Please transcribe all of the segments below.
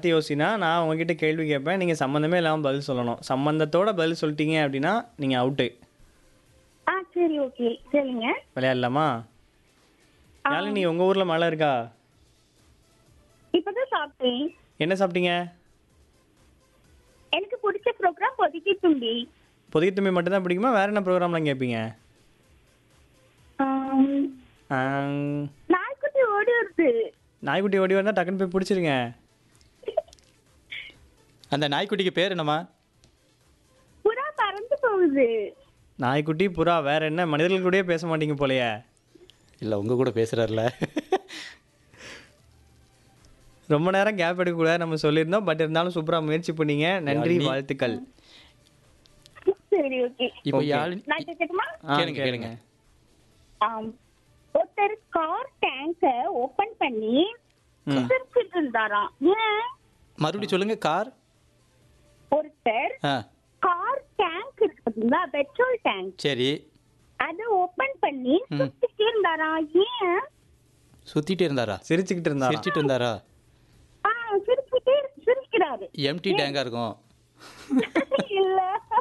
மாற்றி யோசினா நான் உங்ககிட்ட கேள்வி கேட்பேன் நீங்கள் சம்மந்தமே இல்லாமல் பதில் சொல்லணும் சம்மந்தத்தோட பதில் சொல்லிட்டீங்க அப்படின்னா நீங்கள் அவுட்டு ஆ சரி ஓகே சரிங்க விளையாடலாமா யாழினி உங்கள் ஊரில் மழை இருக்கா இப்பதான் சாப்பிட்டேன் என்ன சாப்பிட்டீங்க எனக்கு பிடிச்ச ப்ரோக்ராம் பொதுக்கி தும்பி புதிய தும்பி மட்டும்தான் பிடிக்குமா வேறு என்ன ப்ரோக்ராம்லாம் கேட்பீங்க ஆம், ஆங், நாய்க்குட்டி ஓடி வருது நாய்க்குட்டி ஓடி வந்தால் டக்குன்னு போய் பிடிச்சிருங்க அந்த நாய்க்குட்டிக்கு பேர் என்னம்மா புறா பறந்து போகுது நாய்க்குட்டி புறா வேற என்ன மனிதர்கள் கூடயே பேச மாட்டீங்க போலயே இல்லை உங்கள் கூட பேசுகிறார்ல ரொம்ப நேரம் கேப் எடுக்கக்கூடாது நம்ம சொல்லியிருந்தோம் பட் இருந்தாலும் சூப்பராக முயற்சி பண்ணீங்க நன்றி யாழினி. வாழ்த்துக்கள் சரி ஓகே இப்போ Okay. யாழ் நான் கேட்கட்டுமா ஆ, கேளுங்க, கேளுங்க. ஆம். ஒருத்தர் கார் டேங்க ஓபன் பண்ணி ம். சிரிச்சிட்டு இருந்தாராம் ஏன் மறுபடியும் சொல்லுங்க கார் ஒருத்தர் ஆ கார் டேங்க் இருக்கு பாத்தீங்களா பெட்ரோல் டேங்க் சரி அத ஓபன் பண்ணி சுத்திட்டே இருந்தாராம் ஏன் சுத்திட்டு இருந்தாரா சிரிச்சுக்கிட்டு இருந்தா சிரிச்சிட்டு இருந்தாரா ஆ சிரிச்சுட்டே சிரிக்கிறாரு எம்டி டேங்கா இருக்கும் இல்ல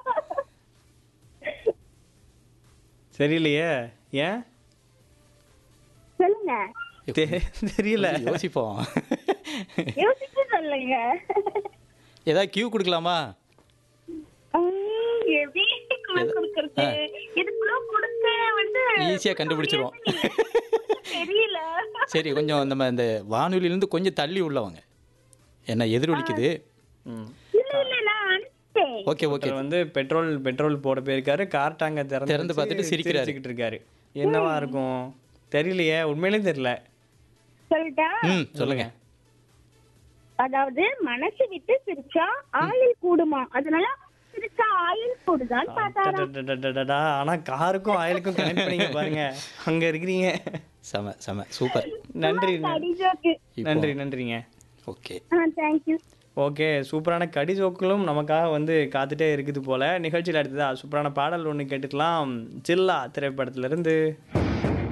சரியில்லையே ஏன் சொல்லுங்க தெ- தெரியல கொஞ்சம் யோசிப்போம் யோசிச்சு சொல்லுங்க ஏதாவது கியூ கொடுக்கலாமா உம், எப்படி குழு கொடுக்கறது இது குழு கொடுக்க வந்து ஈஸியா கண்டுபிடிச்சிருவோம் தெரியல சரி கொஞ்சம் நம்ம இந்த வானொலியிலேருந்து கொஞ்சம் தள்ளி உள்ளவங்க என்ன எதிரொலிக்குது ம். இல்ல இல்ல நான் அனுப்பிட்டேன் ஓகே ஓகே ஒருத்தர் வந்து பெட்ரோல் பெட்ரோல் போட போயிருக்காரு கார் டேங்க திறந்து திறந்து வச்சு பார்த்துட்டு சிரிக்கிறாரு. சிரிச்சுக்கிட்டு இருக்காரு என்னவா இருக்கும் தெரியலையே உண்மையிலேயும் தெரியல சொல்லிட்டா ம் சொல்லுங்க அதாவது மனசு விட்டு சிரிச்சா ஆயில் கூடுமா அதனால சிரிச்சா ஆயில் கூடுதான் பார்த்தாராம் டடடடடடா. ஆனா காருக்கும் ஆயிலுக்கும் கனெக்ட் பண்ணிங்க பாருங்க அங்க இருக்கிறீங்க செம செம சூப்பர் நன்றி கடி ஜோக்கு இப்போ- நன்றி நன்றிங்க ஓகே ஆ தேங்க்யூ ஓகே சூப்பரான கடி ஜோக்களும் நமக்காக வந்து காத்துட்டே இருக்குது போல நிகழ்ச்சியில் அடுத்ததா சூப்பரான பாடல் ஒன்று கேட்டுக்கலாம் ஜில்லா திரைப்படத்திலிருந்து